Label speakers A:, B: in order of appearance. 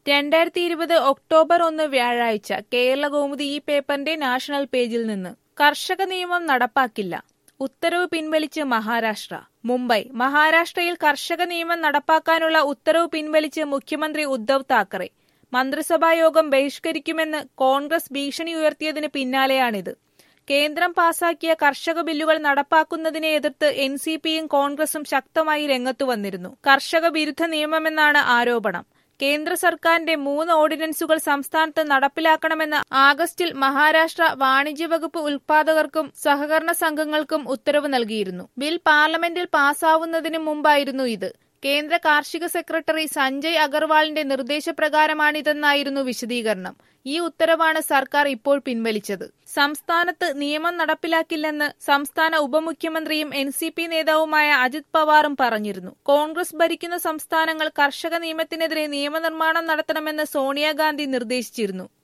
A: രണ്ടായിരത്തി ഇരുപത് ഒക്ടോബർ ഒന്ന് വ്യാഴാഴ്ച കേരളകൗമുദി ഈ പേപ്പറിന്റെ നാഷണൽ പേജിൽ നിന്ന് കർഷക നിയമം നടപ്പാക്കില്ല ഉത്തരവ് പിൻവലിച്ച് മഹാരാഷ്ട്ര മുംബൈ മഹാരാഷ്ട്രയിൽ കർഷക നിയമം നടപ്പാക്കാനുള്ള ഉത്തരവ് പിൻവലിച്ച് മുഖ്യമന്ത്രി ഉദ്ധവ് താക്കറെ മന്ത്രിസഭാ യോഗം ബഹിഷ്കരിക്കുമെന്ന് കോൺഗ്രസ് ഭീഷണി ഉയർത്തിയതിന് പിന്നാലെയാണിത് കേന്ദ്രം പാസാക്കിയ കർഷക ബില്ലുകൾ നടപ്പാക്കുന്നതിനെ എതിർത്ത് എൻ സി പിയും കോൺഗ്രസും ശക്തമായി രംഗത്തു വന്നിരുന്നു കർഷക വിരുദ്ധ നിയമമെന്നാണ് ആരോപണം കേന്ദ്ര സർക്കാരിന്റെ മൂന്ന് ഓർഡിനൻസുകൾ സംസ്ഥാനത്ത് നടപ്പിലാക്കണമെന്ന് ആഗസ്റ്റിൽ മഹാരാഷ്ട്ര വാണിജ്യ വകുപ്പ് ഉൽപാദകർക്കും സഹകരണ സംഘങ്ങൾക്കും ഉത്തരവ് നൽകിയിരുന്നു ബിൽ പാർലമെന്റിൽ പാസ്സാവുന്നതിനു മുമ്പായിരുന്നു ഇത് കേന്ദ്ര കാർഷിക സെക്രട്ടറി സഞ്ജയ് അഗർവാളിന്റെ നിർദ്ദേശപ്രകാരമാണിതെന്നായിരുന്നു വിശദീകരണം ഈ ഉത്തരവാണ് സർക്കാർ ഇപ്പോൾ പിൻവലിച്ചത് സംസ്ഥാനത്ത് നിയമം നടപ്പിലാക്കില്ലെന്ന് സംസ്ഥാന ഉപമുഖ്യമന്ത്രിയും എൻ സി പി നേതാവുമായ അജിത് പവാറും പറഞ്ഞിരുന്നു കോൺഗ്രസ് ഭരിക്കുന്ന സംസ്ഥാനങ്ങൾ കർഷക നിയമത്തിനെതിരെ നിയമനിർമ്മാണം നടത്തണമെന്ന് സോണിയാഗാന്ധി നിർദ്ദേശിച്ചിരുന്നു